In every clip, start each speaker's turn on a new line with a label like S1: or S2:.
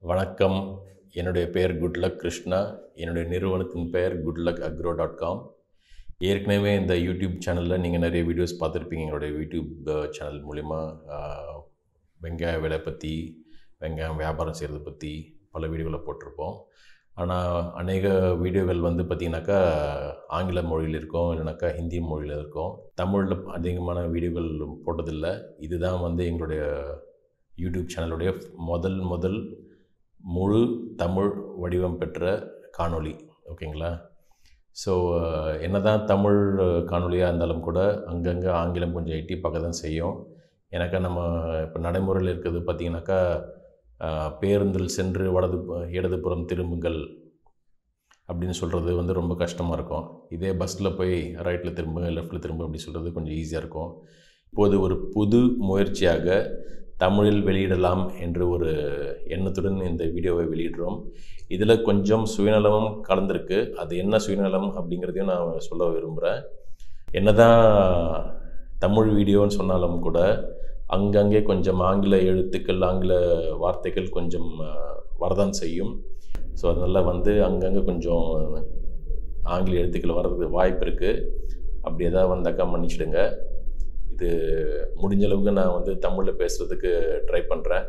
S1: வணக்கம் என்னுடைய பெயர் குட்லக் கிருஷ்ணா என்னுடைய நிறுவனத்தின் பெயர் குட்லக் அக்ரோ டாட் காம் ஏற்கனவே இந்த யூடியூப் சேனலில் நீங்கள் நிறைய வீடியோஸ் பார்த்துருப்பீங்க எங்களுடைய யூடியூப் சேனல் மூலிமா ஆஹ், வெங்காய விலை பற்றி வெங்காயம் வியாபாரம் செய்கிறத பற்றி பல வீடியோகளை போட்டிருப்போம் ஆனால் அநேக வீடியோகள் வந்து பார்த்திங்கனாக்கா ஆங்கில மொழியில் இருக்கும் இல்லைனாக்கா ஹிந்தி மொழியில் இருக்கும் தமிழில் அதிகமான வீடியோகள் போட்டதில்லை இதுதான் வந்து எங்களுடைய யூடியூப் சேனலுடைய முதல் முதல் முழு தமிழ் வடிவம் பெற்ற காணொளி ஓகேங்களா ஸோ என்னதான் தமிழ் காணொளியாக இருந்தாலும் கூட அங்கங்கே ஆங்கிலம் கொஞ்சம் எட்டி பார்க்க தான் செய்யும் எனக்கு நம்ம இப்போ நடைமுறையில் இருக்கிறது பார்த்திங்கனாக்கா அஹ், பேருந்தில் சென்று வலது பு- இடதுபுறம் திரும்புங்கள் அப்படின்னு சொல்கிறது வந்து ரொம்ப கஷ்டமாக இருக்கும் இதே பஸ்ஸில் போய் ரைட்டில் திரும்புங்க லெஃப்ட்டில் திரும்ப அப்படி சொல்கிறது கொஞ்சம் ஈஸியாக இருக்கும் இப்போது ஒரு புது முயற்சியாக தமிழில் வெளியிடலாம் என்ற ஒரு எண்ணத்துடன் இந்த வீடியோவை வெளியிடுறோம் இதில் கொஞ்சம் சுயநலமும் கலந்துருக்கு அது என்ன சுயநலம் அப்படிங்கிறதையும் நான் சொல்ல விரும்புகிறேன் என்னதான் தமிழ் வீடியோன்னு சொன்னாலும் கூட அங்கங்கே கொஞ்சம் ஆங்கில எழுத்துக்கள் ஆங்கில வார்த்தைகள் கொஞ்சம் அஹ், வரதான் செய்யும் ஸோ அதனால் வந்து அங்கங்கே கொஞ்சம் ஆங்கில எழுத்துக்கள் வர்றதுக்கு வாய்ப்பு இருக்குது அப்படி எதாவது வந்தாக்கா மன்னிச்சிடுங்க இது முடிஞ்ச அளவுக்கு நான் வந்து தமிழில் பேசுகிறதுக்கு ட்ரை பண்ணுறேன்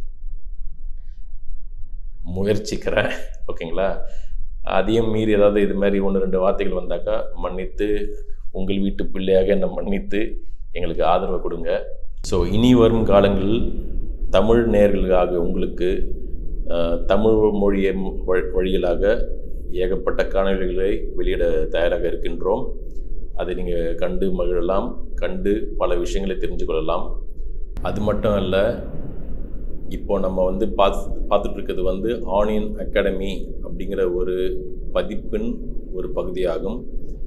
S1: முயற்சிக்கிறேன் ஓகேங்களா அதையும் மீறி ஏதாவது இது மாதிரி ஒன்று ரெண்டு வார்த்தைகள் வந்தாக்கா மன்னித்து உங்கள் வீட்டு பிள்ளையாக என்னை மன்னித்து எங்களுக்கு ஆதரவு கொடுங்க ஸோ இனி வரும் காலங்களில் தமிழ் நேயர்களுக்காக உங்களுக்கு அஹ், தமிழ் மொழியை வழி- வழியிலாக ஏகப்பட்ட காணொளிகளை வெளியிட தயாராக இருக்கின்றோம் அதை நீங்கள் கண்டு மகிழலாம் கண்டு பல விஷயங்களை தெரிஞ்சு கொள்ளலாம் அது மட்டும் அல்ல இப்போ நம்ம வந்து பார்த்து பார்த்துட்டு இருக்கிறது வந்து ஆனியன் அகாடமி அப்படிங்கிற ஒரு பதிப்பின் ஒரு பகுதியாகும்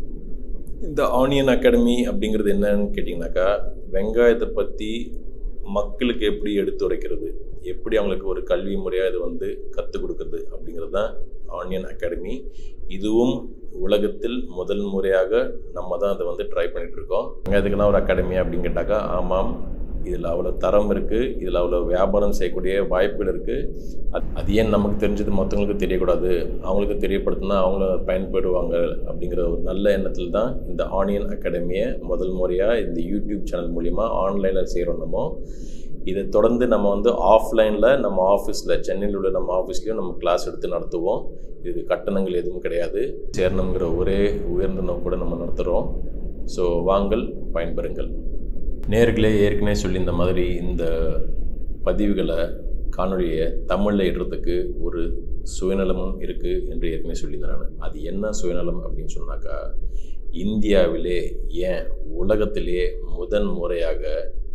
S1: இந்த ஆனியன் அகாடமி அப்படிங்கிறது என்னன்னு கேட்டிங்கனாக்கா வெங்காயத்தை பற்றி மக்களுக்கு எப்படி எடுத்து உரைக்கிறது எப்படி அவங்களுக்கு ஒரு கல்வி முறையாக இதை வந்து கற்றுக் கொடுக்குறது அப்படிங்கிறது தான் ஆனியன் அகாடமி இதுவும் உலகத்தில் முதல் முறையாக நம்ம தான் அதை வந்து ட்ரை பண்ணிட்டு இருக்கோம் வெங்காயத்துக்கெல்லாம் ஒரு அகாடமி அப்படின்னு கேட்டாக்கா ஆமாம் இதில் அவ்வளோ தரம் இருக்குது இதில் அவ்வளோ வியாபாரம் செய்யக்கூடிய வாய்ப்புகள் இருக்குது அது அது ஏன் நமக்கு தெரிஞ்சது மற்றவங்களுக்கு தெரியக்கூடாது அவங்களுக்கு தெரியப்படுத்தினா அவங்கள பயன்படுவாங்க அப்படிங்கிற ஒரு நல்ல எண்ணத்தில் தான் இந்த ஆனியன் அகாடமியை முதல் முறையாக இந்த யூடியூப் சேனல் மூலிமா ஆன்லைனில் செய்கிறோம் நம்ம இதை தொடர்ந்து நம்ம வந்து ஆஃப்லைனில் நம்ம ஆஃபீஸில் சென்னையில் உள்ள நம்ம ஆஃபீஸ்லேயும் நம்ம கிளாஸ் எடுத்து நடத்துவோம் இதுக்கு கட்டணங்கள் எதுவும் கிடையாது சேரணுங்கிற ஒரே உயர்ந்த நோக்கோட நம்ம நடத்துகிறோம் ஸோ வாங்கள் பயன்பெறுங்கள் நேர்களே ஏற்கனவே சொல்லியிருந்த மாதிரி இந்த பதிவுகளை காணொளியை தமிழில் இடுறதுக்கு ஒரு சுயநலமும் இருக்குது என்று ஏற்கனவே சொல்லியிருந்தேன் நான் அது என்ன சுயநலம் அப்படின்னு சொன்னாக்கா இந்தியாவிலே ஏன் உலகத்திலேயே முதன் முறையாக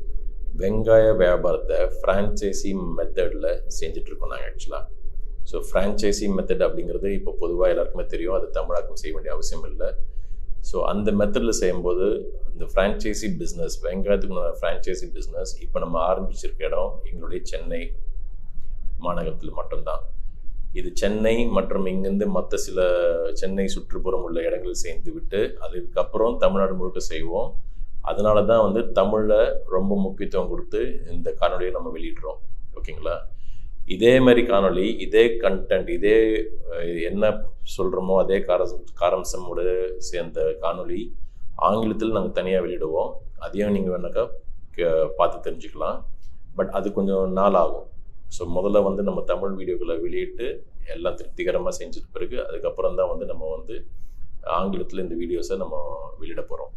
S1: வெங்காய வியாபாரத்தை ஃப்ரான்ச்சைசி மெத்தடில் செஞ்சிட்ருக்கோம் நாங்கள் ஆக்சுவலாக ஸோ ஃப்ரான்ச்சைசி மெத்தட் அப்படிங்கிறது இப்போ பொதுவாக எல்லாருக்குமே தெரியும் அது தமிழாக்கம் செய்ய வேண்டிய அவசியம் இல்லை ஸோ அந்த மெத்தடில் செய்யும்போது இந்த ஃப்ரான்ச்சைசி பிஸ்னஸ் வெங்காயத்துக்கு ஃப்ரான்ச்சைசி பிஸ்னஸ் இப்போ நம்ம ஆரம்பிச்சிருக்க இடம் எங்களுடைய சென்னை மாநகரத்தில் மட்டும்தான் இது சென்னை மற்றும் இங்கேருந்து மற்ற சில சென்னை சுற்றுப்புறம் உள்ள இடங்கள் சேர்ந்து விட்டு அதுக்கப்புறம் தமிழ்நாடு முழுக்க செய்வோம் அதனால தான் வந்து தமிழில் ரொம்ப முக்கியத்துவம் கொடுத்து இந்த காணொலியை நம்ம வெளியிடுறோம் ஓகேங்களா இதே மாதிரி காணொளி இதே கண்டென்ட் இதே அஹ், என்ன சொல்கிறோமோ அதே காரம் காரம்சமோடு சேர்ந்த காணொளி ஆங்கிலத்தில் நாங்கள் தனியாக வெளியிடுவோம் அதையும் நீங்கள் வேணாக்கா கே- பார்த்து தெரிஞ்சுக்கலாம் பட் அது கொஞ்சம் நாள் ஆகும் ஸோ முதல்ல வந்து நம்ம தமிழ் வீடியோக்களை வெளியிட்டு எல்லாம் திருப்திகரமாக செஞ்சுட்டு பிறகு அதுக்கப்புறம் தான் வந்து நம்ம வந்து ஆங்கிலத்தில் இந்த வீடியோஸை நம்ம வெளியிட போகிறோம்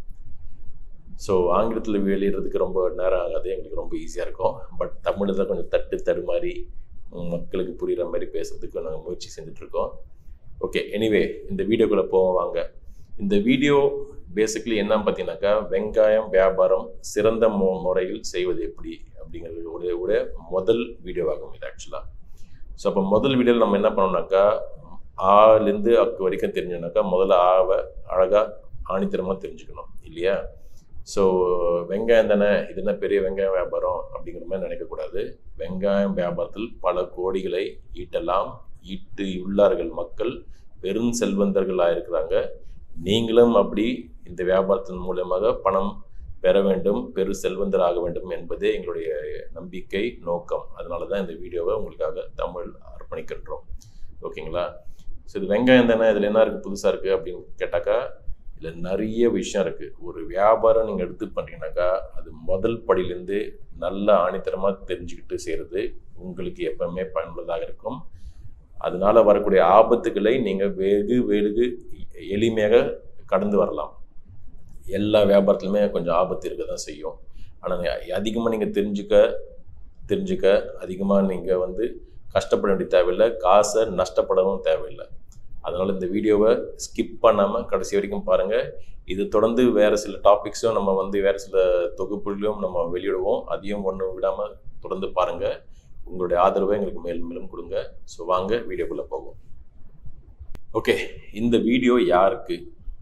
S1: ஸோ ஆங்கிலத்தில் வெளியிடுறதுக்கு ரொம்ப நேரம் ஆகாது எங்களுக்கு ரொம்ப ஈஸியாக இருக்கும் பட் தமிழில் தான் கொஞ்சம் தட்டு தடுமாறி உம், மக்களுக்கு புரிகிற மாதிரி பேசுறதுக்கு நாங்கள் முயற்சி செஞ்சுட்ருக்கோம் ஓகே எனிவே இந்த வீடியோக்குள்ளே போவோம் வாங்க இந்த வீடியோ பேசிக்கலி என்னன்னு பார்த்தீங்கன்னாக்கா வெங்காயம் வியாபாரம் சிறந்த மு முறையில் செய்வது எப்படி அப்படிங்கிறது உடைய உடைய முதல் வீடியோவாகும் இது ஆக்சுவலாக ஸோ அப்போ முதல் வீடியோவில் நம்ம என்ன பண்ணோம்னாக்கா ஆலேருந்து அக்கு வரைக்கும் தெரிஞ்சோம்னாக்கா முதல்ல ஆவை அழகாக ஆணித்தரமாக தெரிஞ்சுக்கணும் இல்லையா ஸோ வெங்காயம் தானே இது என்ன பெரிய வெங்காயம் வியாபாரம் அப்படிங்கிற மாதிரி நினைக்கக்கூடாது வெங்காயம் வியாபாரத்தில் பல கோடிகளை ஈட்டலாம் ஈட்டு உள்ளார்கள் மக்கள் பெரும் செல்வந்தர்களாக இருக்கிறாங்க நீங்களும் அப்படி இந்த வியாபாரத்தின் மூலமாக பணம் பெற வேண்டும் பெரு செல்வந்தர் ஆக வேண்டும் என்பதே எங்களுடைய நம்பிக்கை நோக்கம் அதனால தான் இந்த வீடியோவை உங்களுக்காக தமிழ் ஓகேங்களா ஸோ இது வெங்காயம் தானே இதில் என்ன இருக்குது புதுசாக இருக்குது அப்படின்னு கேட்டாக்கா இதில் நிறைய விஷயம் இருக்குது ஒரு வியாபாரம் நீங்கள் எடுத்து பண்ணுறீங்கனாக்கா அது முதல் படியிலேருந்து நல்ல ஆணித்தரமாக தெரிஞ்சுக்கிட்டு செய்கிறது உங்களுக்கு எப்பவுமே பயனுள்ளதாக இருக்கும் அதனால வரக்கூடிய ஆபத்துக்களை நீங்கள் வெகு வெகு எளிமையாக கடந்து வரலாம் எல்லா வியாபாரத்துலையுமே கொஞ்சம் ஆபத்து இருக்க தான் செய்யும் ஆனால் அதிகமாக நீங்கள் தெரிஞ்சுக்க தெரிஞ்சுக்க அதிகமாக நீங்கள் வந்து கஷ்டப்பட வேண்டிய தேவையில்லை காசை நஷ்டப்படவும் தேவையில்லை அதனால் இந்த வீடியோவை ஸ்கிப் பண்ணாமல் கடைசி வரைக்கும் பாருங்கள் இது தொடர்ந்து வேறு சில டாபிக்ஸும் நம்ம வந்து வேறு சில தொகுப்புலையும் நம்ம வெளியிடுவோம் அதையும் ஒன்று விடாமல் தொடர்ந்து பாருங்கள் உங்களுடைய ஆதரவை எங்களுக்கு மேலும் மேலும் கொடுங்க ஸோ வாங்க வீடியோக்குள்ளே போவோம் ஓகே இந்த வீடியோ யாருக்கு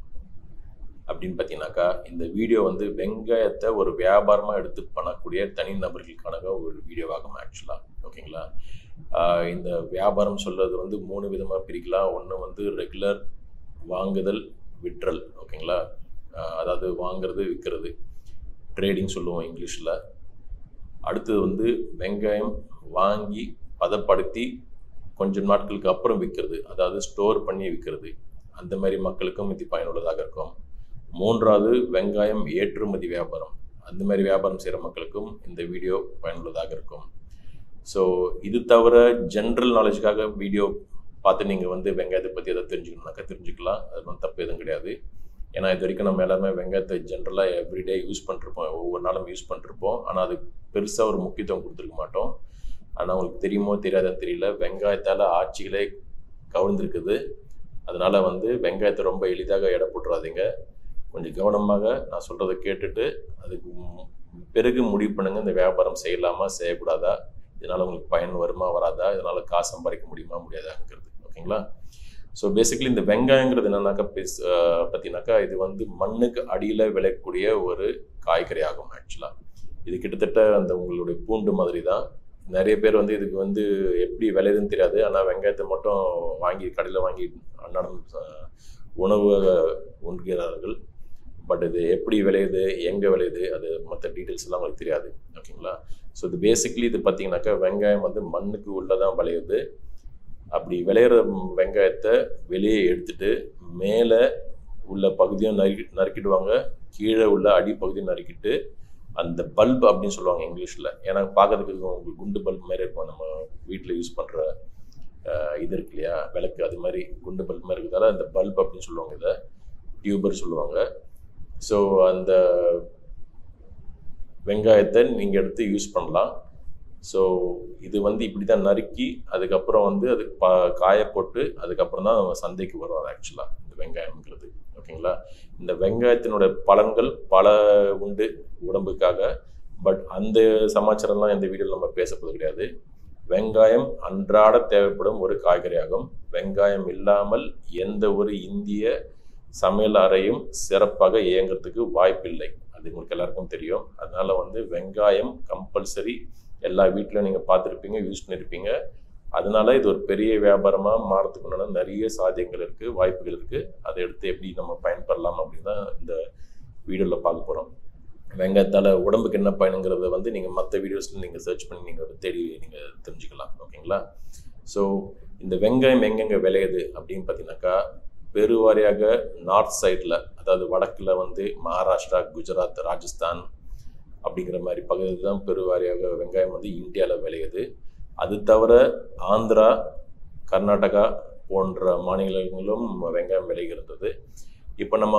S1: அப்படின்னு பார்த்தீங்கன்னாக்கா இந்த வீடியோ வந்து வெங்காயத்தை ஒரு வியாபாரமாக எடுத்து பண்ணக்கூடிய தனி நபர்களுக்கான ஒரு வீடியோவாகும் ஆக்சுவலாக ஓகேங்களா ஆஹ் இந்த வியாபாரம் சொல்றது வந்து மூணு விதமாக பிரிக்கலாம் ஒன்று வந்து ரெகுலர் வாங்குதல் விற்றல் ஓகேங்களா ஆஹ் அதாவது வாங்குறது விற்கிறது ட்ரேடிங் சொல்லுவோம் இங்கிலீஷில் அடுத்தது வந்து வெங்காயம் வாங்கி பதப்படுத்தி கொஞ்சம் நாட்களுக்கு அப்புறம் விற்கிறது அதாவது ஸ்டோர் பண்ணி விற்கிறது அந்த மாதிரி மக்களுக்கும் இது பயனுள்ளதாக இருக்கும் மூன்றாவது வெங்காயம் ஏற்றுமதி வியாபாரம் அந்த மாதிரி வியாபாரம் செய்கிற மக்களுக்கும் இந்த வீடியோ பயனுள்ளதாக இருக்கும் ஸோ இது தவிர ஜென்ரல் நாலேஜுக்காக வீடியோ பார்த்து நீங்கள் வந்து வெங்காயத்தை பற்றி எதாவது தெரிஞ்சுக்கணுனாக்கா தெரிஞ்சுக்கலாம் அது வந்து தப்பு எதுவும் கிடையாது ஏன்னா இது வரைக்கும் நம்ம எல்லாருமே வெங்காயத்தை ஜென்ரலாக எவ்ரிடே யூஸ் பண்ணிருப்போம் ஒவ்வொரு நாளும் யூஸ் பண்ணிருப்போம் ஆனால் அது பெருசாக ஒரு முக்கியத்துவம் கொடுத்துருக்க மாட்டோம் ஆனால் உங்களுக்கு தெரியுமோ தெரியாதான்னு தெரியல வெங்காயத்தால் ஆட்சிகளே கவிழ்ந்திருக்குது அதனால் வந்து வெங்காயத்தை ரொம்ப எளிதாக எடை போட்டுறாதீங்க கொஞ்சம் கவனமாக நான் சொல்கிறத கேட்டுட்டு அதுக்கு மு- பிறகு முடிவு பண்ணுங்கள் இந்த வியாபாரம் செய்யலாமா செய்யக்கூடாதா இதனால் உங்களுக்கு பயன் வருமா வராதா இதனால் காசு சம்பாதிக்க முடியுமா முடியாதாங்கிறது ஓகேங்களா ஸோ பேசிக்கலி இந்த வெங்காயங்கிறது என்னன்னாக்கா பேஸ் பார்த்தீங்கன்னாக்கா இது வந்து மண்ணுக்கு அடியில் விளையக்கூடிய ஒரு காய்கறி ஆகும் ஆக்சுவலாக இது கிட்டத்தட்ட அந்த உங்களுடைய பூண்டு மாதிரி தான் நிறைய பேர் வந்து இதுக்கு வந்து எப்படி விளையுதுன்னு தெரியாது ஆனால் வெங்காயத்தை மட்டும் வாங்கி கடையில் வாங்கி அன்னாடம் அஹ், உணவு உண்கிறார்கள் பட் இது எப்படி விளையுது எங்கே விளையுது அது மற்ற டீட்டெயில்ஸ் எல்லாம் உங்களுக்கு தெரியாது ஓகேங்களா ஸோ இது பேசிக்கலி இது பார்த்தீங்கன்னாக்கா வெங்காயம் வந்து மண்ணுக்கு உள்ளே தான் விளையுது அப்படி விளையிற ம், வெங்காயத்தை வெளியே எடுத்துட்டு மேலே உள்ள பகுதியும் நறுக்கி நறுக்கிடுவாங்க கீழே உள்ள அடிப்பகுதியும் நறுக்கிட்டு அந்த பல்ப் அப்படின்னு சொல்லுவாங்க இங்கிலீஷில் ஏன்னா பார்க்கறதுக்கு இது உங்களுக்கு குண்டு பல்ப் மாதிரி இருக்கும் நம்ம வீட்டில் யூஸ் பண்ணுற இது இருக்கு இல்லையா விளக்கு அது மாதிரி குண்டு பல்ப் மாதிரி இருக்கிறதால அந்த பல்ப் அப்படின்னு சொல்லுவாங்க இதை டியூபர் சொல்லுவாங்க ஸோ அந்த வெங்காயத்தை நீங்கள் எடுத்து யூஸ் பண்ணலாம் ஸோ இது வந்து இப்படி தான் நறுக்கி அதுக்கப்புறம் வந்து அது பா காய போட்டு அதுக்கப்புறம் தான் நம்ம சந்தைக்கு வரும் அது ஆக்சுவலாக இந்த வெங்காயம்ங்கிறது ஓகேங்களா இந்த வெங்காயத்தினோட பலன்கள் பல உண்டு உடம்புக்காக பட் அந்த சமாச்சாரம்லாம் இந்த வீடியோவில் நம்ம பேச போகிறது கிடையாது வெங்காயம் அன்றாட தேவைப்படும் ஒரு காய்கறியாகும் வெங்காயம் இல்லாமல் எந்த ஒரு இந்திய சமையல் அறையும் சிறப்பாக இயங்குறதுக்கு வாய்ப்பில்லை அது உங்களுக்கு எல்லாருக்கும் தெரியும் அதனால வந்து வெங்காயம் கம்பல்சரி எல்லா வீட்லையும் நீங்கள் பார்த்துருப்பீங்க யூஸ் பண்ணியிருப்பீங்க அதனால இது ஒரு பெரிய வியாபாரமாக மாறதுக்கு உண்டான நிறைய சாத்தியங்கள் இருக்குது வாய்ப்புகள் இருக்குது அதை எடுத்து எப்படி நம்ம பயன்படலாம் அப்படின்னு தான் இந்த வீடியோவில் பார்க்க போகிறோம் வெங்காயத்தால் உடம்புக்கு என்ன பயனுங்கிறத வந்து நீங்கள் மற்ற வீடியோஸில் நீங்கள் சர்ச் பண்ணி நீங்கள் தேடி நீங்கள் தெரிஞ்சுக்கலாம் ஓகேங்களா ஸோ இந்த வெங்காயம் எங்கெங்கே விளையுது அப்படின்னு பார்த்தீங்கன்னாக்கா பெருவாரியாக நார்த் சைடில் அதாவது வடக்கில் வந்து மகாராஷ்டிரா குஜராத் ராஜஸ்தான் அப்படிங்கிற மாதிரி பகுதியில் தான் பெருவாரியாக வெங்காயம் வந்து இந்தியாவில் விளையுது அது தவிர ஆந்திரா கர்நாடகா போன்ற மாநிலங்களும் வெங்காயம் விளைகிறது இப்போ நம்ம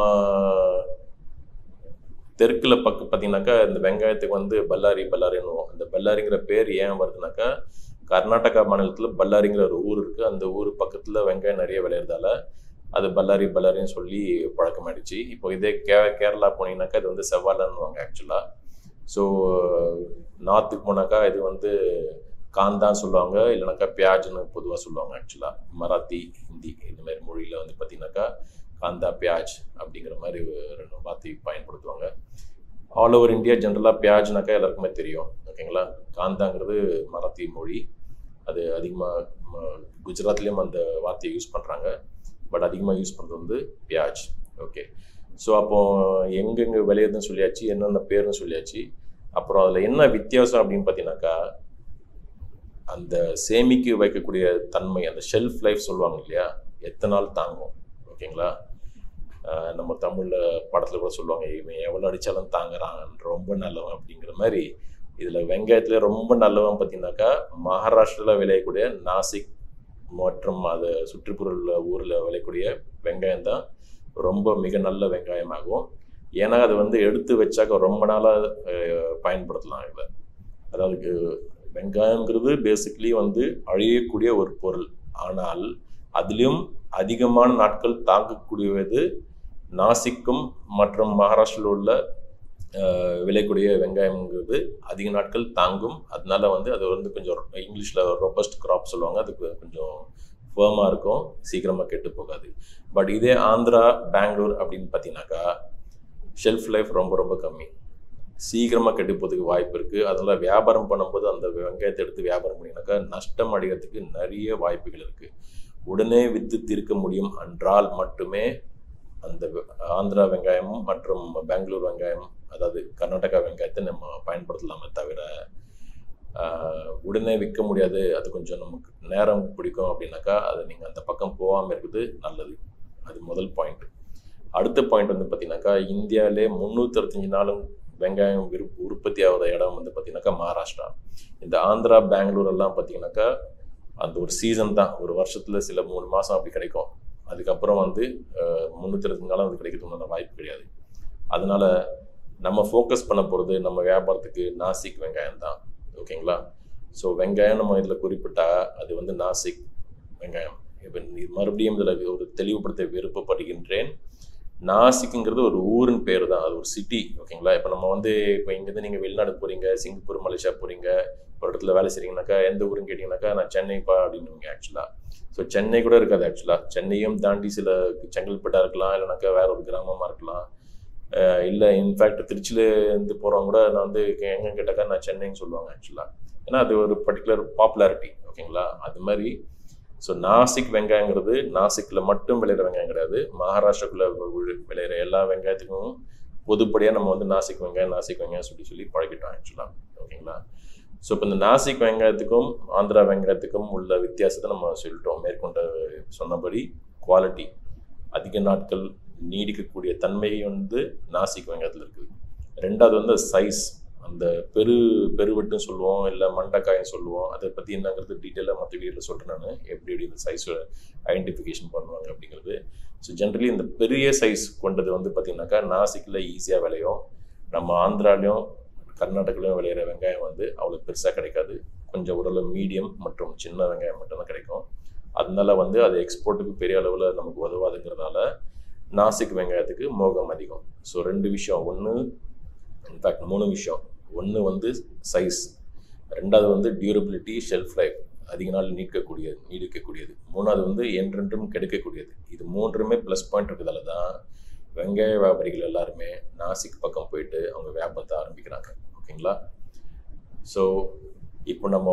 S1: தெற்கில் பக்கம் பார்த்தீங்கன்னாக்கா இந்த வெங்காயத்துக்கு வந்து பல்லாரி பல்லாரின்னுவோம் அந்த பல்லாரிங்கிற பேர் ஏன் வருதுனாக்கா கர்நாடகா மாநிலத்தில் பல்லாரிங்கிற ஒரு ஊர் இருக்குது அந்த ஊர் பக்கத்தில் வெங்காயம் நிறைய விளையிறதால அது பல்லாரி பல்லாரின்னு சொல்லி பழக்கமாயிடுச்சு இப்போ இதே கே கேரளா போனீங்கன்னாக்கா இது வந்து செவ்வாழைன்னுவாங்க ஆக்சுவலாக ஸோ நார்த்துக்கு போனாக்கா இது வந்து காந்தான்னு சொல்லுவாங்க இல்லைனாக்கா பியாஜ்னு பொதுவாக சொல்லுவாங்க ஆக்சுவலாக மராத்தி ஹிந்தி இந்த மாதிரி மொழியில் வந்து பார்த்தீங்கன்னாக்கா காந்தா பியாஜ் அப்படிங்கிற மாதிரி ரெண்டு வார்த்தை பயன்படுத்துவாங்க ஆல் ஓவர் இந்தியா ஜென்ரலாக பியாஜ்னாக்கா எல்லாருக்குமே தெரியும் ஓகேங்களா காந்தாங்கிறது மராத்தி மொழி அது அதிகமாக குஜராத்லேயும் அந்த வார்த்தையை யூஸ் பண்ணுறாங்க பட் அதிகமாக யூஸ் பண்ணுறது வந்து பியாஜ் ஓகே ஸோ அப்போ எங்கெங்கே விளையுதுன்னு சொல்லியாச்சு என்னென்ன பேர்னு சொல்லியாச்சு அப்புறம் அதில் என்ன வித்தியாசம் அப்படின்னு பார்த்தீங்கன்னாக்கா அந்த சேமிக்க வைக்கக்கூடிய தன்மை அந்த ஷெல்ஃப் லைஃப் சொல்லுவாங்க இல்லையா எத்தனை நாள் தாங்கும் ஓகேங்களா ஆஹ் நம்ம தமிழில் படத்தில் கூட சொல்லுவாங்க இவன் எவ்வளோ அடித்தாலும் தாங்குறான் ரொம்ப நல்லவன் அப்படிங்கிற மாதிரி இதில் வெங்காயத்தில் ரொம்ப நல்லவன் பார்த்தீங்கன்னாக்கா மகாராஷ்டிராவில் விளையக்கூடிய நாசிக் மற்றும் அதை சுற்றுப்புற ஊரில் விளையக்கூடிய வெங்காயம் தான் ரொம்ப மிக நல்ல வெங்காயமாகும் ஏன்னா அது வந்து எடுத்து வச்சாக்க ரொம்ப நாளாக பயன்படுத்தலாம் இதில் அதாவது வெங்காயங்கிறது பேசிக்கலி வந்து அழியக்கூடிய ஒரு பொருள் ஆனால் அதிலும் அதிகமான நாட்கள் தாங்கக்கூடியது நாசிக்கும் மற்றும் மகாராஷ்டிராவில் உள்ள அஹ், விளையக்கூடிய வெங்காயம்ங்கிறது அதிக நாட்கள் தாங்கும் அதனால வந்து அது வந்து கொஞ்சம் இங்கிலீஷில் ரொபஸ்ட் கிராப் சொல்லுவாங்க அதுக்கு கொஞ்சம் ஃபேமாக இருக்கும் சீக்கிரமாக கெட்டு போகாது பட் இதே ஆந்திரா பெங்களூர் அப்படின்னு பார்த்தீங்கன்னாக்கா ஷெல்ஃப் லைஃப் ரொம்ப ரொம்ப கம்மி சீக்கிரமாக கெட்டு போகிறதுக்கு வாய்ப்பு இருக்குது அதனால் வியாபாரம் பண்ணும்போது அந்த வெங்காயத்தை எடுத்து வியாபாரம் பண்ணினாக்கா நஷ்டம் அடைகிறதுக்கு நிறைய வாய்ப்புகள் இருக்குது உடனே விற்று தீர்க்க முடியும் என்றால் மட்டுமே அந்த வெ- ஆந்திரா வெங்காயமும் மற்றும் பெங்களூர் வெங்காயம் அதாவது கர்நாடகா வெங்காயத்தை நம்ம பயன்படுத்தலாமே தவிர ஆஹ், உடனே விற்க முடியாது அது கொஞ்சம் நமக்கு நேரம் பிடிக்கும் அப்படின்னாக்கா அது நீங்கள் அந்த பக்கம் போகாமல் இருக்குது நல்லது அது முதல் பாயிண்ட் அடுத்த பாயிண்ட் வந்து பார்த்தீங்கன்னாக்கா இந்தியாவிலே முந்நூற்றி அறுபத்தஞ்சு நாளும் வெங்காயம் விரு உற்பத்தி ஆகிற இடம் வந்து பார்த்தீங்கன்னாக்கா மகாராஷ்டிரா இந்த ஆந்திரா பெங்களூர் எல்லாம் பார்த்தீங்கன்னாக்கா அந்த ஒரு சீசன் தான் ஒரு வருஷத்தில் சில மூணு மாதம் அப்படி கிடைக்கும் அதுக்கப்புறம் வந்து முந்நூற்றி அறுபத்தஞ்சு நாளும் அது கிடைக்கிறதுக்கான வாய்ப்பு கிடையாது அதனால நம்ம ஃபோக்கஸ் பண்ண போகிறது நம்ம வியாபாரத்துக்கு நாசிக் வெங்காயம் தான் ஓகேங்களா ஸோ வெங்காயம் நம்ம இதில் குறிப்பிட்டா அது வந்து நாசிக் வெங்காயம் இப்போ மறுபடியும் இதில் ஒரு தெளிவுபடுத்த விருப்பப்படுகின்றேன் நாசிக்குங்கிறது ஒரு ஊரின் பேர் தான் அது ஒரு சிட்டி ஓகேங்களா இப்போ நம்ம வந்து இப்போ இங்கேருந்து நீங்கள் வெளிநாடு போகிறீங்க சிங்கப்பூர் மலேசியா போகிறீங்க ஒரு இடத்துல வேலை செய்கிறீங்கனாக்கா எந்த ஊருன்னு கேட்டிங்கனாக்கா நான் சென்னைப்பா அப்படின்னுவீங்க ஆக்சுவலாக ஸோ சென்னை கூட இருக்காது ஆக்சுவலாக சென்னையும் தாண்டி சில செங்கல்பட்டா இருக்கலாம் இல்லைனாக்கா வேற ஒரு கிராமமாக இருக்கலாம் அஹ் இல்லை இன்ஃபேக்ட் திருச்சியிலேருந்து போகிறவங்க கூட நான் வந்து எங்கே கேட்டாக்கா நான் சென்னைன்னு சொல்லுவாங்க ஆக்சுவலாக ஏன்னா அது ஒரு பர்டிகுலர் பாப்புலாரிட்டி ஓகேங்களா அது மாதிரி ஸோ நாசிக் வெங்காயங்கிறது நாசிக்கில் மட்டும் விளையிற வெங்காயம் கிடையாது மகாராஷ்டிராக்குள்ளே விளையிற எல்லா வெங்காயத்துக்கும் பொதுப்படியாக நம்ம வந்து நாசிக் வெங்காயம் நாசிக் வெங்காயம் சொல்லி சொல்லி பழகிட்டோம் ஆக்சுவலாக ஓகேங்களா ஸோ இப்போ இந்த நாசிக் வெங்காயத்துக்கும் ஆந்திரா வெங்காயத்துக்கும் உள்ள வித்தியாசத்தை நம்ம சொல்லிட்டோம் மேற்கொண்ட சொன்னபடி குவாலிட்டி அதிக நாட்கள் நீடிக்கக்கூடிய தன்மை வந்து நாசிக் வெங்காயத்தில் இருக்குது ரெண்டாவது வந்து சைஸ் அந்த பெரு பெருவெட்டுன்னு சொல்லுவோம் இல்லை மண்டைக்காயும் சொல்லுவோம் அதை பற்றி என்னங்கிறது டீட்டெயிலாக மற்ற வீடியோவில் சொல்கிறேன் நான் எப்படி எப்படி இந்த சைஸ் ஐடென்டிஃபிகேஷன் பண்ணுவாங்க அப்படிங்கிறது ஸோ ஜென்ரலி இந்த பெரிய சைஸ் கொண்டது வந்து பார்த்திங்கனாக்கா நாசிக்கில் ஈஸியாக விளையும் நம்ம ஆந்திராலையும் கர்நாடகாலையும் விளையிற வெங்காயம் வந்து அவ்வளோ பெருசாக கிடைக்காது கொஞ்சம் ஓரளவு மீடியம் மற்றும் சின்ன வெங்காயம் மட்டும்தான் கிடைக்கும் அதனால வந்து அது எக்ஸ்போர்ட்டுக்கு பெரிய அளவில் நமக்கு உதவாதுங்கிறதால நாசிக் வெங்காயத்துக்கு மோகம் அதிகம் ஸோ ரெண்டு விஷயம் ஒன்று இன்ஃபேக்ட் மூணு விஷயம் ஒன்று வந்து சைஸ் ரெண்டாவது வந்து டியூரபிலிட்டி ஷெல்ஃப் லைஃப் அதிக நாள் நீக்கக்கூடியது நீடிக்கக்கூடியது மூணாவது வந்து என்றென்றும் கிடைக்கக்கூடியது இது மூன்றுமே ப்ளஸ் பாயிண்ட் இருக்கிறதால தான் வெங்காய வியாபாரிகள் எல்லாருமே நாசிக் பக்கம் போயிட்டு அவங்க வியாபாரத்தை ஆரம்பிக்கிறாங்க ஓகேங்களா ஸோ இப்போ நம்ம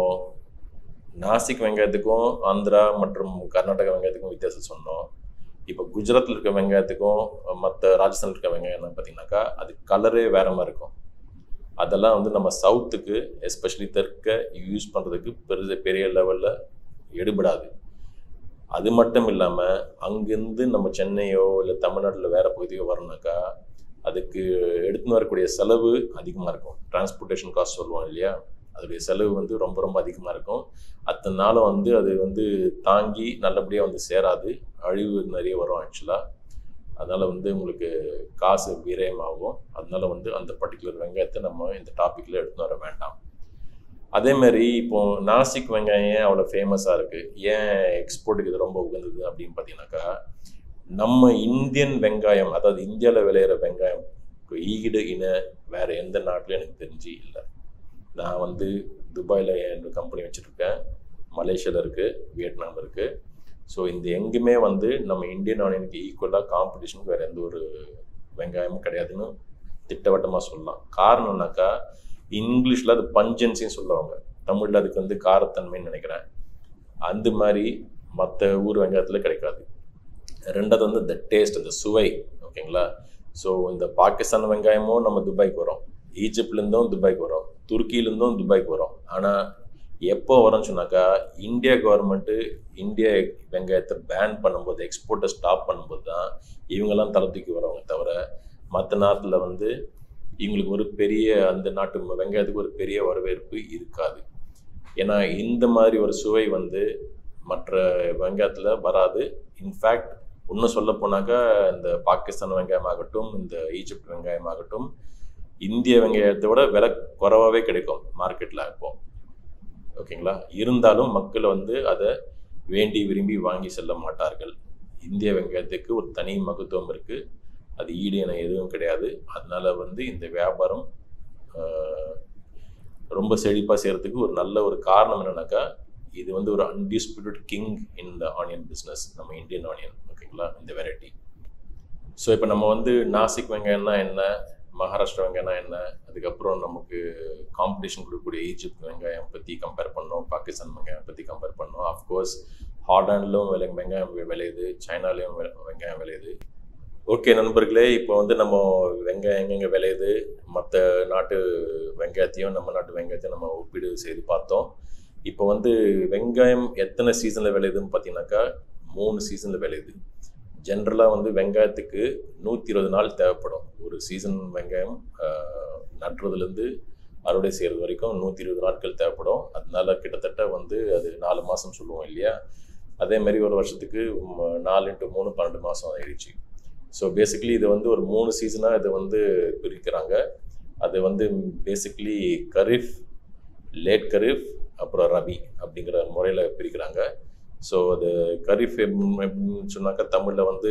S1: நாசிக் வெங்காயத்துக்கும் ஆந்திரா மற்றும் கர்நாடகா வெங்காயத்துக்கும் வித்தியாசம் சொன்னோம் இப்போ குஜராத்தில் இருக்க வெங்காயத்துக்கும் மற்ற ராஜஸ்தான் இருக்க வெங்காயம் என்ன பார்த்தீங்கன்னாக்கா அது கலரே வேற மாதிரி இருக்கும் அதெல்லாம் வந்து நம்ம சவுத்துக்கு எஸ்பெஷலி தெற்க யூஸ் பண்ணுறதுக்கு பெரிய பெரிய லெவலில் எடுபடாது அது மட்டும் இல்லாமல் அங்கேருந்து நம்ம சென்னையோ இல்லை தமிழ்நாட்டில் வேறு பகுதியோ வரணுனாக்கா அதுக்கு எடுத்துன்னு வரக்கூடிய செலவு அதிகமாக இருக்கும் டிரான்ஸ்போர்ட்டேஷன் காஸ்ட் சொல்லுவோம் இல்லையா அதோடைய செலவு வந்து ரொம்ப ரொம்ப அதிகமாக இருக்கும் அத்தனை நாளும் வந்து அது வந்து தாங்கி நல்லபடியாக வந்து சேராது அழிவு நிறைய வரும் ஆக்சுவலாக அதனால் வந்து உங்களுக்கு காசு விரயமாகும் அதனால வந்து அந்த பர்டிகுலர் வெங்காயத்தை நம்ம இந்த டாப்பிக்கில் எடுத்துன்னு வர வேண்டாம் அதே மாதிரி இப்போ நாசிக் வெங்காயம் ஏன் அவ்வளோ ஃபேமஸாக இருக்குது ஏன் எக்ஸ்போர்ட்டுக்கு இது ரொம்ப உகந்தது அப்படின்னு பார்த்தீங்கன்னாக்கா நம்ம இந்தியன் வெங்காயம் அதாவது இந்தியாவில் விளையிற வெங்காயம் ஈடு இன வேற எந்த நாட்டிலும் எனக்கு தெரிஞ்சு இல்லை நான் வந்து துபாயில் என் கம்பெனி வச்சுருக்கேன் மலேசியாவில் இருக்குது வியட்நாம் இருக்குது ஸோ இந்த எங்குமே வந்து நம்ம இந்தியன் ஆனியனுக்கு ஈக்குவலாக காம்படிஷனுக்கு வேறு எந்த ஒரு வெங்காயமும் கிடையாதுன்னு திட்டவட்டமாக சொல்லலாம் காரணம்னாக்கா இங்கிலீஷில் அது பஞ்சன்சின்னு சொல்லுவாங்க தமிழில் அதுக்கு வந்து காரத்தன்மைன்னு நினைக்கிறேன் அந்த மாதிரி மற்ற ஊர் வெங்காயத்தில் கிடைக்காது ரெண்டாவது வந்து த டேஸ்ட் அந்த சுவை ஓகேங்களா ஸோ இந்த பாகிஸ்தான் வெங்காயமும் நம்ம துபாய்க்கு வரோம் ஈஜிப்ட்லேருந்தும் துபாய்க்கு வரோம் துருக்கியிலேருந்தும் துபாய்க்கு வரோம் ஆனால் எப்போ வரும்னு சொன்னாக்கா இந்தியா கவர்மெண்ட்டு இந்திய வெங்காயத்தை பேன் பண்ணும்போது எக்ஸ்போர்ட்டை ஸ்டாப் பண்ணும்போது தான் இவங்கெல்லாம் தலை தூக்கி வருவாங்க தவிர மற்ற நாட்டில் வந்து இவங்களுக்கு ஒரு பெரிய அந்த நாட்டு வெங்காயத்துக்கு ஒரு பெரிய வரவேற்பு இருக்காது ஏன்னா இந்த மாதிரி ஒரு சுவை வந்து மற்ற வெங்காயத்தில் வராது இன்ஃபேக்ட் இன்னும் சொல்ல போனாக்கா இந்த பாகிஸ்தான் வெங்காயமாகட்டும் இந்த ஈஜிப்ட் வெங்காயமாகட்டும் இந்திய வெங்காயத்தை விட விலை குறைவாகவே கிடைக்கும் மார்க்கெட்டில் இப்போ ஓகேங்களா இருந்தாலும் மக்கள் வந்து அதை வேண்டி விரும்பி வாங்கி செல்ல மாட்டார்கள் இந்திய வெங்காயத்துக்கு ஒரு தனி மகத்துவம் இருக்குது அது ஈடு என எதுவும் கிடையாது அதனால வந்து இந்த வியாபாரம் ஆஹ், ரொம்ப செழிப்பாக செய்கிறதுக்கு ஒரு நல்ல ஒரு காரணம் என்னன்னாக்கா இது வந்து ஒரு undisputed king in the onion business நம்ம இந்தியன் ஆனியன் ஓகேங்களா இந்த வெரைட்டி ஸோ இப்போ நம்ம வந்து நாசிக் வெங்காயம்னா என்ன மகாராஷ்டிரா வெங்காயம்னா என்ன அதுக்கப்புறம் நமக்கு காம்படிஷன் கொடுக்கக்கூடிய ஈஜிப்ட் வெங்காயம் பற்றி கம்பேர் பண்ணோம் பாகிஸ்தான் வெங்காயம் பற்றி கம்பேர் பண்ணோம் அஃப்கோர்ஸ் ஹார்டான்லும் விலை வெங்காயம் விளையுது சைனாலையும் வெ- வெங்காயம் விளையுது ஓகே நண்பர்களே இப்போ வந்து நம்ம வெங்காயம் எங்கெங்கே விளையுது மற்ற நாட்டு வெங்காயத்தையும் நம்ம நாட்டு வெங்காயத்தையும் நம்ம ஒப்பீடு செய்து பார்த்தோம் இப்போ வந்து வெங்காயம் எத்தனை சீசனில் விளையுதுன்னு பார்த்தீங்கன்னாக்கா மூணு சீசனில் விளையுது ஜென்ரலாக வந்து வெங்காயத்துக்கு நூற்றி இருபது நாள் தேவைப்படும் ஒரு சீசன் வெங்காயம் ஆஹ், நடுறதுலேருந்து அறுவடை செய்கிறது வரைக்கும் நூற்றி இருபது நாட்கள் தேவைப்படும் அதனால கிட்டத்தட்ட வந்து அது நாலு மாதம் சொல்லுவோம் இல்லையா அதே மாதிரி ஒரு வருஷத்துக்கு ம், நாலு இன்ட்டு மூணு பன்னெண்டு மாதம் ஆயிடுச்சு ஸோ பேசிக்கலி இது வந்து ஒரு மூணு சீசனாக இதை வந்து பிரிக்கிறாங்க அது வந்து பேசிக்கலி கரீஃப் லேட் கரீஃப் அப்புறம் ரபி அப்படிங்கிற முறையில் பிரிக்கிறாங்க ஸோ அது கரீஃப் எப்படின்னு எப்படின்னு சொன்னாக்கா தமிழில் வந்து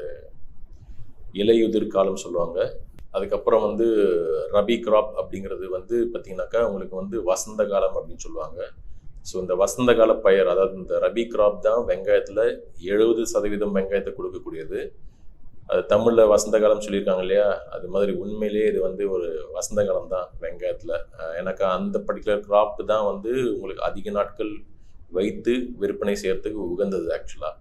S1: இலையுதிர் காலம் சொல்லுவாங்க அதுக்கப்புறம் வந்து ரபி கிராப் அப்படிங்கிறது வந்து பார்த்திங்கனாக்கா உங்களுக்கு வந்து வசந்த காலம் அப்படின்னு சொல்லுவாங்க ஸோ இந்த வசந்த கால பயிர் அதாவது இந்த ரபி கிராப் தான் வெங்காயத்தில் எழுபது சதவீதம் வெங்காயத்தை கொடுக்கக்கூடியது அது தமிழில் வசந்த காலம் சொல்லியிருக்காங்க இல்லையா அது மாதிரி உண்மையிலேயே இது வந்து ஒரு வசந்த காலம் தான் வெங்காயத்தில் எனக்கு அந்த பர்டிகுலர் கிராப் தான் வந்து உங்களுக்கு அதிக நாட்கள் வைத்து விற்பனை செய்யறதுக்கு உகந்தது ஆக்சுவலாக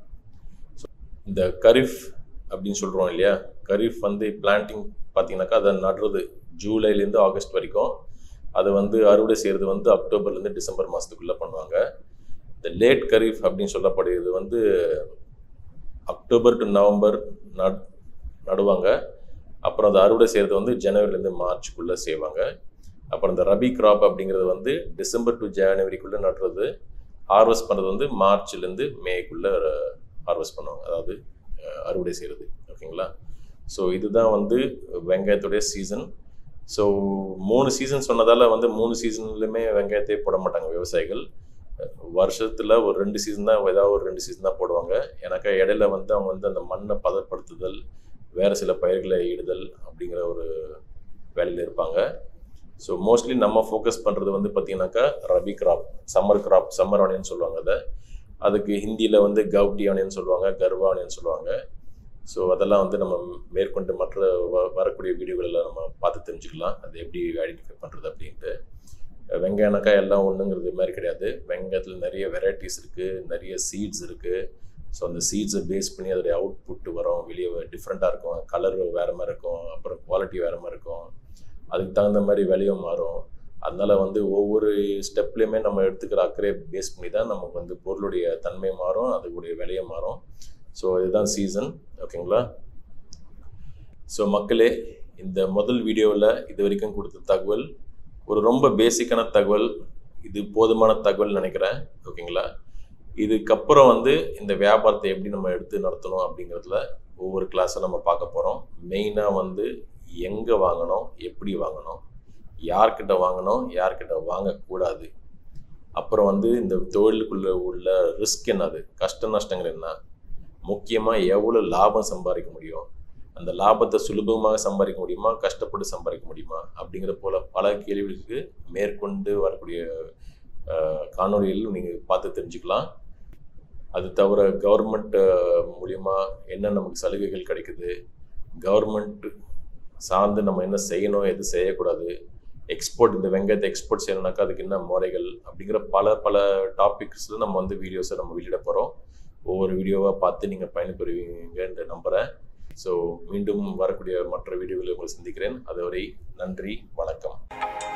S1: இந்த கரிஃப் அப்படின்னு சொல்கிறோம் இல்லையா கரிஃப் வந்து பிளான்டிங் பார்த்தீங்கன்னாக்கா அதை நடுறது ஜூலைலேருந்து ஆகஸ்ட் வரைக்கும் அதை வந்து அறுவடை செய்கிறது வந்து அக்டோபர்லேருந்து டிசம்பர் மாதத்துக்குள்ளே பண்ணுவாங்க இந்த லேட் கரீஃப் அப்படின்னு சொல்லப்படுகிறது வந்து அக்டோபர் டு நவம்பர் நட் நடுவாங்க அப்புறம் அதை அறுவடை செய்கிறது வந்து ஜனவரிலேருந்து மார்ச்சுக்குள்ளே செய்வாங்க அப்புறம் இந்த ரபி கிராப் அப்படிங்கிறது வந்து டிசம்பர் டு ஜனவரிக்குள்ளே நடுறது ஹார்வெஸ்ட் பண்ணுறது வந்து மார்ச்லேருந்து மேக்குள்ளே ஹார்வெஸ்ட் பண்ணுவாங்க அதாவது அஹ், அறுவடை செய்கிறது ஓகேங்களா ஸோ இதுதான் வந்து வெங்காயத்துடைய சீசன் ஸோ மூணு சீசன் சொன்னதால் வந்து மூணு சீசன்லையுமே வெங்காயத்தை போட மாட்டாங்க விவசாயிகள் வருஷத்தில் ஒரு ரெண்டு சீசன் தான் ஏதாவது ஒரு ரெண்டு சீசன் தான் போடுவாங்க எனக்கு இடையில வந்து அவங்க வந்து அந்த மண்ணை பதப்படுத்துதல் வேறு சில பயிர்களை ஈடுதல் அப்படிங்கிற ஒரு வேலையில் இருப்பாங்க ஸோ மோஸ்ட்லி நம்ம ஃபோக்கஸ் பண்ணுறது வந்து பார்த்திங்கனாக்கா rabi crop summer crop summer onion சொல்லுவாங்க அதை அதுக்கு ஹிந்தியில் வந்து கவுட்டி ஆனியன் சொல்லுவாங்க கர்வா ஆனியன் சொல்லுவாங்க ஸோ அதெல்லாம் வந்து நம்ம மேற்கொண்டு மற்ற வ- வரக்கூடிய வீடியோகளில் நம்ம பார்த்து தெரிஞ்சுக்கலாம் அது எப்படி ஐடென்டிஃபை பண்ணுறது அப்படின்ட்டு வெங்காயனாக்கா எல்லாம் ஒன்றுங்கிறது மாதிரி கிடையாது வெங்காயத்தில் நிறைய வெரைட்டிஸ் இருக்குது நிறைய சீட்ஸ் இருக்குது ஸோ அந்த சீட்ஸை பேஸ் பண்ணி அதோடைய அவுட்புட் வரும் வெளியே டிஃப்ரெண்ட்டாக இருக்கும் கலர் வேறு மாதிரி இருக்கும் அப்புறம் குவாலிட்டி வேறு மாதிரி இருக்கும் அதுக்கு தகுந்த மாதிரி விலையும் மாறும் அதனால வந்து ஒவ்வொரு ஸ்டெப்லேயுமே நம்ம எடுத்துக்கிற அக்கறை பேஸ் பண்ணி தான் நமக்கு வந்து பொருளுடைய தன்மை மாறும் அதுக்குடைய விலையும் மாறும் ஸோ இதுதான் சீசன் ஓகேங்களா ஸோ மக்களே இந்த முதல் வீடியோவில் இது வரைக்கும் கொடுத்த தகவல் ஒரு ரொம்ப பேசிக்கான தகவல் இது போதுமான தகவல் நினைக்கிறேன் ஓகேங்களா இதுக்கப்புறம் வந்து இந்த வியாபாரத்தை எப்படி நம்ம எடுத்து நடத்தணும் அப்படிங்கிறதுல ஒவ்வொரு கிளாஸை நம்ம பார்க்க போகிறோம் மெயினாக வந்து எங்கே வாங்கணும் எப்படி வாங்கணும் யார்கிட்ட வாங்கணும் யார்கிட்ட வாங்கக்கூடாது அப்புறம் வந்து இந்த தொழிலுக்குள்ள உள்ள ரிஸ்க் என்னது கஷ்ட நஷ்டங்கள் என்ன முக்கியமாக எவ்வளோ லாபம் சம்பாதிக்க முடியும் அந்த லாபத்தை சுலபமாக சம்பாதிக்க முடியுமா கஷ்டப்பட்டு சம்பாதிக்க முடியுமா அப்படிங்கிற போல பல கேள்விகளுக்கு மேற்கொண்டு வரக்கூடிய அஹ், காணொளிகள் நீங்கள் பார்த்து தெரிஞ்சுக்கலாம் அது தவிர கவர்மெண்ட் மூலியமா என்ன நமக்கு சலுகைகள் கிடைக்குது கவர்மெண்ட் சார்ந்து நம்ம என்ன செய்யணும் எது செய்யக்கூடாது எக்ஸ்போர்ட் இந்த வெங்காயத்தை எக்ஸ்போர்ட் செய்யணும்னாக்கா அதுக்கு என்ன முறைகள் அப்படிங்கிற பல பல டாபிக்ஸில் நம்ம வந்து வீடியோஸை நம்ம வெளியிட போகிறோம் ஒவ்வொரு வீடியோவாக பார்த்து நீங்கள் பயன்பெறுவீங்கன்ற நம்புகிறேன் ஸோ மீண்டும் வரக்கூடிய மற்ற வீடியோவில் உங்களை சந்திக்கிறேன் அதுவரை நன்றி வணக்கம்